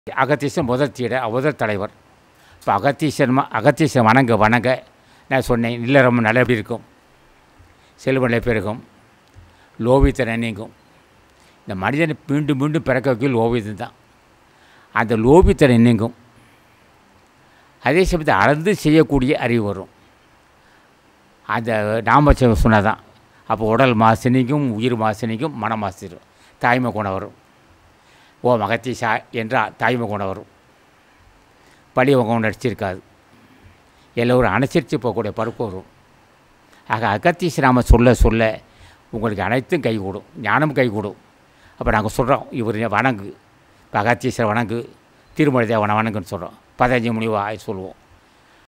அகத்தீசன் முதல் சீட முதல் தலைவர் இப்போ அகத்தீசன் ம- அகத்தீசன் வணங்க வணங்க நான் சொன்னேன் இல்லறம் நல்லபடி இருக்கும் செல்வநிலை பெருகும் லோபித்தனை நீங்கும் இந்த மனிதனை மீண்டும் மீண்டும் பிறக்க வைக்க லோபித்தம் தான் அந்த லோபித்தனை நீங்கும் அதே சமயத்தில் அளந்து செய்யக்கூடிய அறிவு வரும் அந்த நாம சொன்னதான் அப்போ உடல் மாசு நீங்கும் உயிர் மாசு நீங்கும் மன மாசு நீங்கும். தாய்மை குணம் வரும் ஓ மகத்தீசா என்றால் தாய்மை குணம் வரும் பழி உங்க நடிச்சிருக்காது எல்லோரும் அனுசரித்து போகக்கூடிய பருப்பு வரும் ஆக அகத்தீச நாம சொல்ல சொல்ல உங்களுக்கு அனைத்தும் கைகூடும் ஞானம் கைகூடும் அப்போ நாங்கள் சொல்கிறோம் இவர் வணங்கு இப்போ அகத்தீசரை வணங்கு திருமலை தேவனை வணங்குன்னு சொல்கிறோம் பதினஞ்சு முடிவா சொல்லுவோம்